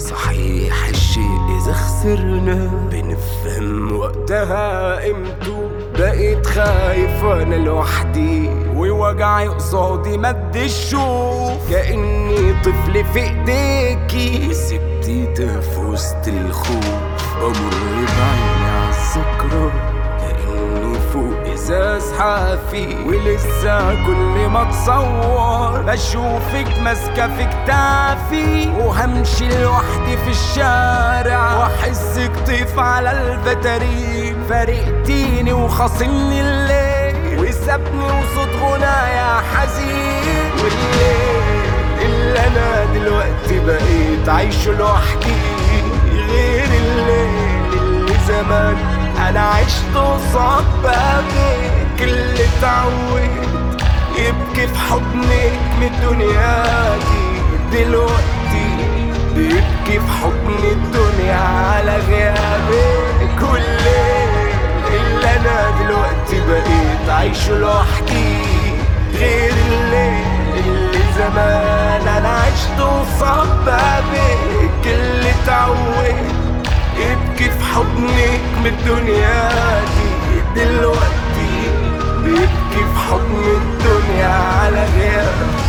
صحيح الشيء إذا خسرنا بنفهم وقتها قيمته بقيت خايف وانا لوحدي ووجعي قصادي مد الشوف كأني طفل في ايديكي سبتي في وسط الخوف بمر بعيني عالذكرى كأني فوق ازاز حافي ولسه كل ما اتصور بشوفك ماسكه في كتافي وهمشي لوحدي في الشارع واحسك طيف على الفترين فارقتيني وخاصمني الليل وسابني وصوت غنايا حزين والليل اللي انا دلوقتي بقيت عايشه لوحدي غير الليل اللي زمان انا عشت قصاد بابك اللي اتعود يبكي في حضنك من الدنيا دي دلوقتي بيبكي في حضن الدنيا على غيابك كل اللي انا دلوقتي بقيت عايشه لوحدي غير الليل اللي زمان انا عشت قصاد بابك اللي اتعود يبكي في حضنك من الدنيا دي دلوقتي بيبكي في حضن الدنيا على غيابك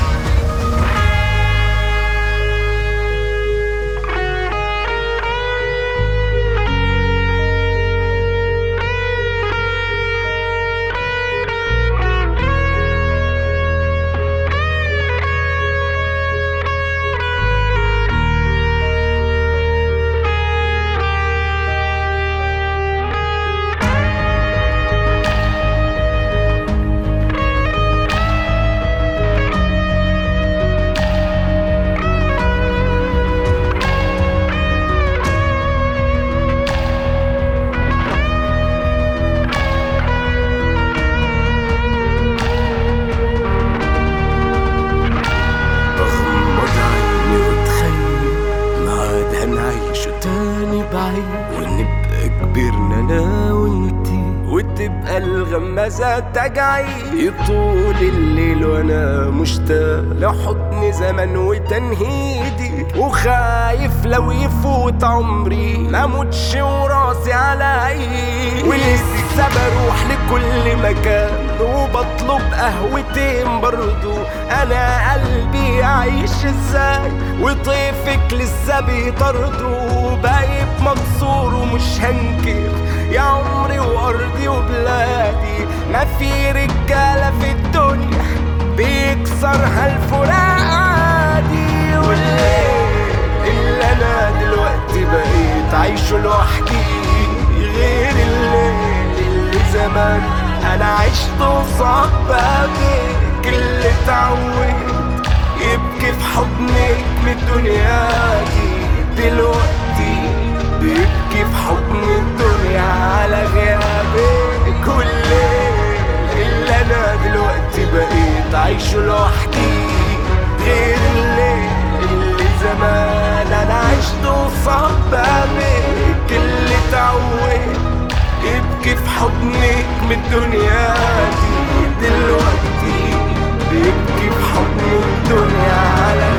بغمض عيني واتخيل ما عاد هنعيشه تاني بعيد ونبقى كبرنا انا وانتي وتبقى الغمازة تجعي يطول الليل وانا مشتاق لحضن زمن وتنهيدي وخايف لو يفوت عمري ما اموتش وراسي على عيني ولسه بروح لكل مكان وبطلب قهوتين برضو انا قلبي يعيش ازاي وطيفك لسه بيطرده بايب مكسور ومش هنكر يا عمري وارضي وبلادي ما في رجاله في الدنيا بيكسرها الفراق عادي والليل اللي انا دلوقتي بقيت عايشه لوحدي غير الليل اللي زمان انا عشت قصاد بابك اللي اتعود يبكي في حضنك من الدنيا دي دلوقتي بيبكي في حضن الدنيا على غيابك كل اللي انا دلوقتي بقيت عايشه لوحدي غير الليل اللي زمان انا عشت قصاد بابك اللي اتعود يبكي في حضنك من الدنيا دي دلوقتي بيبكي في حضن الدنيا على